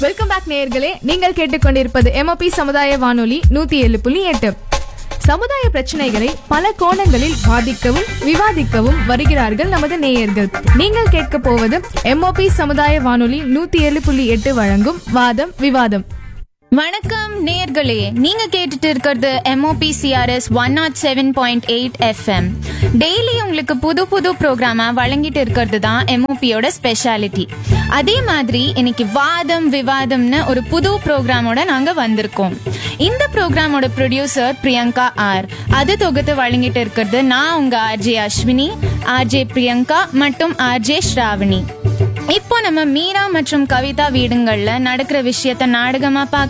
welcome back நேயர்களே நீங்கள் கேட்டுக்கொண்டிருப்பது எம்ஓபி சமுதாய வானொலி நூத்தி ஏழு புள்ளி எட்டு சமுதாய பிரச்சனைகளை பல கோணங்களில் வாதிக்கவும் விவாதிக்கவும் வருகிறார்கள் நமது நேயர்கள் நீங்கள் கேட்க போவது எம்ஓபி சமுதாய வானொலி நூத்தி ஏழு புள்ளி எட்டு வழங்கும் வாதம் விவாதம் வணக்கம் நேர்களே நீங்க கேட்டுட்டு இருக்கிறது MOP CRS one nought seven point eight FM daily உங்களுக்கு புது புது ப்ரோக்ராமா வழங்கிட்டு இருக்கிறது தான் எம்ஓபியோட ஸ்பெஷாலிட்டி அதே மாதிரி இன்னைக்கு வாதம் விவாதம்னு ஒரு புது ப்ரோக்ராமோட நாங்க வந்திருக்கோம் இந்த ப்ரோக்ராமோட ப்ரொடியூசர் பிரியங்கா ஆர் அது தொகுத்து வழங்கிட்டு இருக்கிறது நான் உங்க ஆர்ஜே அஸ்வினி ஆர்ஜே பிரியங்கா மற்றும் ஆர்ஜே ஸ்ராவணி இப்போ நம்ம மீரா மற்றும் கவிதா வீடுங்கள்ல நடக்கிற விஷயத்த நாடகமா பார்க்க